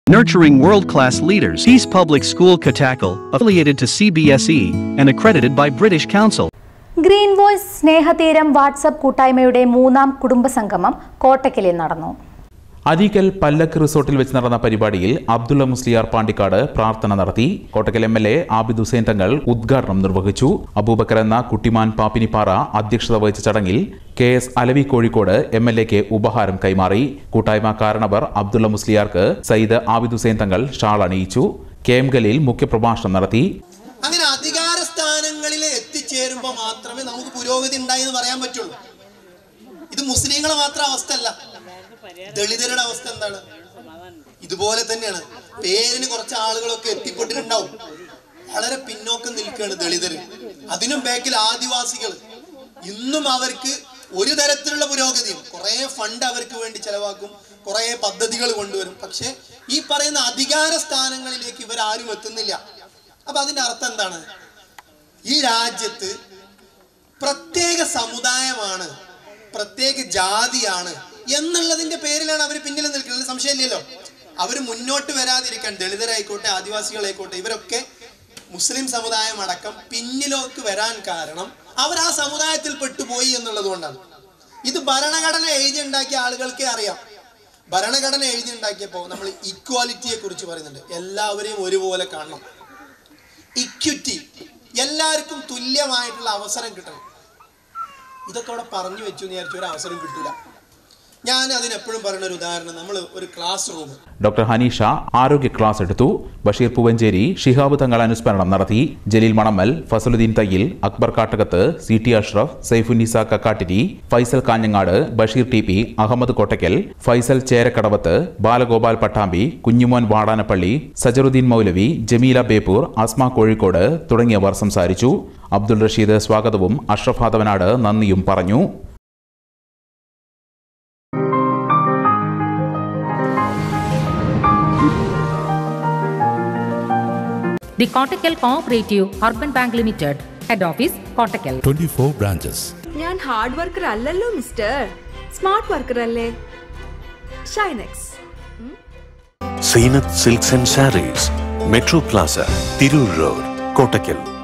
Nurturing world-class leaders. Peace Public School Katakal, affiliated to CBSE and accredited by British Council. Green voice Snehatheeram WhatsApp കൂട്ടായ്മയുടെ മൂന്നാം കുടുംബസംഗമം കോട്ടക്കലിൽ നടന്നു അരീക്കൽ പല്ലക്ക് റിസോർട്ടിൽ വെച്ച് നടന്ന പരിപാടിയിൽ അബ്ദുള്ള മുസ്ലിയാർ പാണ്ടിക്കാട് പ്രാർത്ഥന നടത്തി Kottakkal M L A Abid Hussain Thangal ഉദ്ഘാടനം നിർവഹിച്ചു അബൂബക്കർ എന്ന കുട്ടിമാൻ പാപ്പിനിപ്പാറ അധ്യക്ഷത വഹിച്ച ചടങ്ങിൽ K S Alavi Kozhikode M L എക്ക് ഉപഹാരം കൈമാറി കൂട്ടായ്മ കാരണവർ അബ്ദുള്ള മുസ്ലിയാർക്ക് സയ്യിദ് ആബിദ് ഹുസൈൻ തങ്ങൾ ഷാൾ അണിയിച്ചു കെ എം ഗലിൽ മുഖ്യപ്രഭാഷണം നടത്തി അങ്ങനെ അധികാര സ്ഥാനങ്ങളിൽ എത്തിച്ചേരുമ്പോൾ മാത്രമേ നമുക്ക് പുരോഗതി ഉണ്ടായി എന്ന് പറയാൻ പറ്റുള്ളൂ ഇത് മുസ്ലിങ്ങളെ മാത്രം അവസ്ഥ അല്ല ദളിതരുടെ അവസ്ഥ എന്താണ് ഇതുപോലെ തന്നെയാണ് പേരിന് കുറച്ച് ആളുകളൊക്കെ എത്തിപ്പെട്ടിട്ടുണ്ടാവും വളരെ പിന്നോക്കം നിൽക്കുകയാണ് ദളിതർ അതിനും ബാക്കിൽ ആദിവാസികൾ ഇന്നും അവർക്ക് ഒരു തരത്തിലുള്ള പുരോഗതിയും കുറേ ഫണ്ട് അവർക്ക് വേണ്ടി ചെലവാക്കും കുറേ പദ്ധതികൾ കൊണ്ടുവരും പക്ഷെ ഈ പറയുന്ന അധികാര സ്ഥാനങ്ങളിലേക്ക് ഇവരാരും എത്തുന്നില്ല അപ്പൊ അതിന്റെ അർത്ഥം എന്താണ് ഈ രാജ്യത്ത് പ്രത്യേക സമുദായമാണ് പ്രത്യേക ജാതിയാണ് എന്നുള്ളതിന്റെ പേരിലാണ് അവർ പിന്നിൽ നിൽക്കുന്നത് സംശയമില്ലല്ലോ അവർ മുന്നോട്ട് വരാതിരിക്കാൻ ദളിതരായിക്കോട്ടെ ആദിവാസികളായിക്കോട്ടെ ഇവരൊക്കെ മുസ്ലിം സമുദായം അടക്കം പിന്നിലേക്ക് വരാൻ കാരണം അവർ ആ സമുദായത്തിൽ പെട്ടുപോയി എന്നുള്ളത് കൊണ്ടാണ് ഇത് ഭരണഘടന എഴുതി ഉണ്ടാക്കിയ ആളുകൾക്കേ അറിയാം ഭരണഘടന എഴുതി ഉണ്ടാക്കിയപ്പോൾ നമ്മൾ ഇക്വാലിറ്റിയെ കുറിച്ച് പറയുന്നുണ്ട് എല്ലാവരെയും ഒരുപോലെ കാണണം ഇക്വിറ്റി എല്ലാവർക്കും തുല്യമായിട്ടുള്ള അവസരം കിട്ടണം ഇതൊക്കെ അവിടെ പറഞ്ഞു വെച്ചു എന്ന് വിചാരിച്ചു ഒരു അവസരം കിട്ടില്ല ഞാൻ അതിനെപ്പോഴും പറയുന്ന ഒരു ഉദാഹരണം നമ്മൾ ഒരു ക്ലാസ് റൂം ഡോക്ടർ ഹനീഷ ആരോഗ്യ ക്ലാസ് എടുത്തു ബഷീർ പൂവഞ്ചേരി ഷിഹാബ് തങ്ങൾ അനുസ്മരണം നടത്തി Jaleel Manammal Fazaluddin Thayyil Akbar Kattakath C T Ashraf Saifunnisa Kakkattiri Faisal Kanhangad Basheer T P Ahammed Kottakkal Faisal Cherakkadavath Balagopal Pattambi Kunjumon Vadanappally Sajaruddin Maulavi Jameela Beypore Asma Kozhikode തുടങ്ങിയവർ സംസാരിച്ചു അബ്ദുൾ റഷീദ് സ്വാഗതവും അഷ്റഫ് ഹാദവനാട് നന്ദിയും പറഞ്ഞു The Kottakkal Cooperative Urban Bank Limited, Head Office, Kottakkal. 24 branches. ഞാൻ ഹാർഡ് വർക്കർ അല്ലല്ലോ മിസ്റ്റർ സ്മാർട്ട് വർക്കർ അല്ലേ Shinex Seenath silks and sarees metro plaza Tirur road Kottakkal